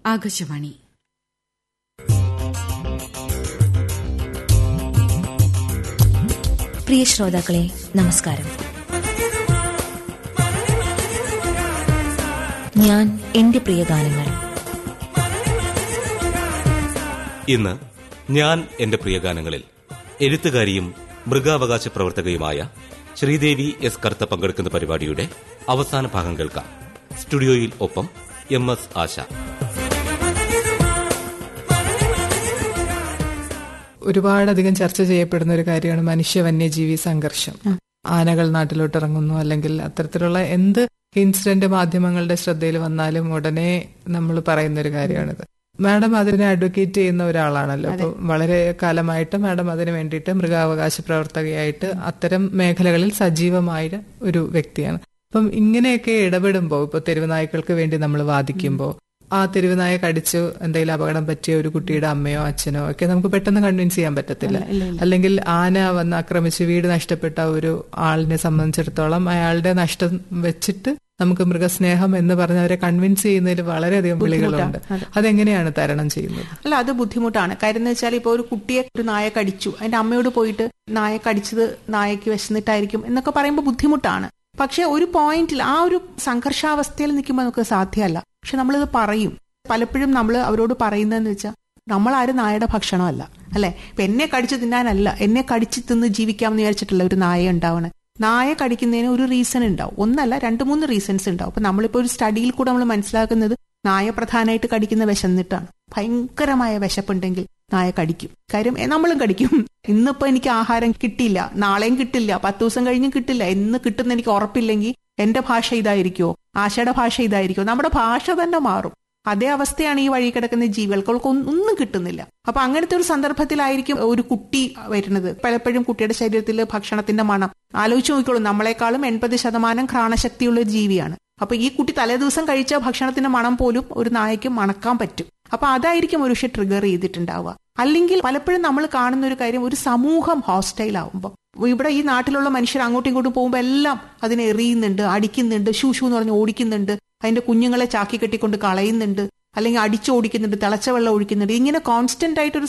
ആകാശവാണി പ്രിയ ശ്രോതാക്കളെ നമസ്കാരം ഞാൻ എന്റെ പ്രിയ ഗാനങ്ങൾ ഇന്ന് ഞാൻ എന്റെ പ്രിയഗാനങ്ങളിൽ എഴുത്തുകാരിയും മൃഗാവകാശ പ്രവർത്തകയുമായ ശ്രീദേവി എസ് കർത്ത പങ്കെടുക്കുന്ന പരിപാടിയുടെ അവസാന ഭാഗം കേൾക്കാം സ്റ്റുഡിയോയിൽ ഒപ്പം എം എസ് ആശ ഒരുപാടധികം ചർച്ച ചെയ്യപ്പെടുന്ന ഒരു കാര്യമാണ് മനുഷ്യ വന്യജീവി സംഘർഷം ആനകൾ നാട്ടിലോട്ട് ഇറങ്ങുന്നു അല്ലെങ്കിൽ അത്തരത്തിലുള്ള എന്ത് ഇൻസിഡന്റ് മാധ്യമങ്ങളുടെ ശ്രദ്ധയിൽ വന്നാലും ഉടനെ നമ്മൾ പറയുന്ന ഒരു കാര്യമാണിത് മാഡം അതിനെ അഡ്വക്കേറ്റ് ചെയ്യുന്ന ഒരാളാണല്ലോ അപ്പൊ വളരെ കാലമായിട്ട് മാഡം അതിനു വേണ്ടിയിട്ട് മൃഗാവകാശ പ്രവർത്തകയായിട്ട് അത്തരം മേഖലകളിൽ സജീവമായ ഒരു വ്യക്തിയാണ് അപ്പം ഇങ്ങനെയൊക്കെ ഇടപെടുമ്പോൾ ഇപ്പൊ തെരുവ് നായ്ക്കൾക്ക് വേണ്ടി നമ്മൾ വാദിക്കുമ്പോൾ ആ തെരുവ് നായ കടിച്ചു എന്തെങ്കിലും അപകടം പറ്റിയ ഒരു കുട്ടിയുടെ അമ്മയോ അച്ഛനോ ഒക്കെ നമുക്ക് പെട്ടെന്ന് കൺവിൻസ് ചെയ്യാൻ പറ്റത്തില്ല അല്ലെങ്കിൽ ആന വന്ന് ആക്രമിച്ച് വീട് നഷ്ടപ്പെട്ട ഒരു ആളിനെ സംബന്ധിച്ചിടത്തോളം അയാളുടെ നഷ്ടം വെച്ചിട്ട് നമുക്ക് മൃഗസ്നേഹം എന്ന് പറഞ്ഞ് അവരെ കൺവിൻസ് ചെയ്യുന്നതിൽ വളരെയധികം വിളികളുണ്ട് അതെങ്ങനെയാണ് തരണം ചെയ്യുന്നത് അല്ല അത് ബുദ്ധിമുട്ടാണ് കാര്യം എന്ന് വെച്ചാൽ ഇപ്പോൾ ഒരു കുട്ടിയെ ഒരു നായ കടിച്ചു അതിന്റെ അമ്മയോട് പോയിട്ട് നായ കടിച്ചത് നായക്ക് വിശന്നിട്ടായിരിക്കും എന്നൊക്കെ പറയുമ്പോൾ ബുദ്ധിമുട്ടാണ് പക്ഷെ ഒരു പോയിന്റിൽ ആ ഒരു സംഘർഷാവസ്ഥയിൽ നിൽക്കുമ്പോൾ നമുക്ക് സാധ്യമല്ല പക്ഷെ നമ്മളിത് പറയും പലപ്പോഴും നമ്മൾ അവരോട് പറയുന്നതെന്ന് വെച്ചാൽ നമ്മൾ ആരും നായയുടെ ഭക്ഷണമല്ല അല്ലെ ഇപ്പൊ എന്നെ കടിച്ചു തിന്നാനല്ല എന്നെ കടിച്ചു തിന്ന് ജീവിക്കാമെന്ന് വിചാരിച്ചിട്ടുള്ള ഒരു നായ ഉണ്ടാവണേ നായ കടിക്കുന്നതിന് ഒരു റീസൺ ഉണ്ടാവും ഒന്നല്ല രണ്ട് മൂന്ന് റീസൺസ് ഉണ്ടാവും അപ്പൊ നമ്മളിപ്പോ ഒരു സ്റ്റഡിയിൽ കൂടെ നമ്മൾ മനസ്സിലാക്കുന്നത് നായ പ്രധാനമായിട്ട് കടിക്കുന്ന വിശന്നിട്ടാണ് ഭയങ്കരമായ വിശപ്പുണ്ടെങ്കിൽ നായ കടിക്കും കാര്യം എ, നമ്മളും കടിക്കും ഇന്നിപ്പോ എനിക്ക് ആഹാരം കിട്ടിയില്ല നാളെയും കിട്ടില്ല പത്ത് ദിവസം കഴിഞ്ഞും കിട്ടില്ല എന്ന് കിട്ടുന്ന എനിക്ക് ഉറപ്പില്ലെങ്കിൽ എന്റെ ഭാഷ ഇതായിരിക്കുമോ ആശയുടെ ഭാഷ ഇതായിരിക്കുമോ നമ്മുടെ ഭാഷ തന്നെ മാറും അതേ അവസ്ഥയാണ് ഈ വഴി കിടക്കുന്ന ജീവികൾക്ക് അവൾക്ക് ഒന്നും ഒന്നും കിട്ടുന്നില്ല അപ്പൊ അങ്ങനത്തെ ഒരു സന്ദർഭത്തിലായിരിക്കും ഒരു കുട്ടി വരുന്നത് പലപ്പോഴും കുട്ടിയുടെ ശരീരത്തിൽ ഭക്ഷണത്തിന്റെ മണം ആലോചിച്ച് നോക്കിക്കോളൂ നമ്മളെക്കാളും എൺപത് ശതമാനം ഘ്രാണശക്തിയുള്ള ഒരു ജീവിയാണ് അപ്പൊ ഈ കുട്ടി തലേദിവസം കഴിച്ച ഭക്ഷണത്തിന്റെ മണം പോലും ഒരു നായക്ക് മണക്കാൻ പറ്റും അപ്പൊ അതായിരിക്കും ഒരു പക്ഷെ ട്രിഗർ ചെയ്തിട്ടുണ്ടാവുക അല്ലെങ്കിൽ പലപ്പോഴും നമ്മൾ കാണുന്ന ഒരു കാര്യം ഒരു സമൂഹം ഹോസ്റ്റൈൽ ആവുമ്പോൾ ഇവിടെ ഈ നാട്ടിലുള്ള മനുഷ്യർ അങ്ങോട്ടും ഇങ്ങോട്ടും പോകുമ്പോൾ എല്ലാം അതിനെ എറിയുന്നുണ്ട് അടിക്കുന്നുണ്ട് ഷൂ ഷൂ എന്ന് പറഞ്ഞ് ഓടിക്കുന്നുണ്ട് അതിന്റെ കുഞ്ഞുങ്ങളെ ചാക്കി കെട്ടിക്കൊണ്ട് കളയുന്നുണ്ട് അല്ലെങ്കിൽ അടിച്ചോടിക്കുന്നുണ്ട് തിളച്ച വെള്ളം ഒഴിക്കുന്നുണ്ട് ഇങ്ങനെ കോൺസ്റ്റന്റ് ആയിട്ട് ഒരു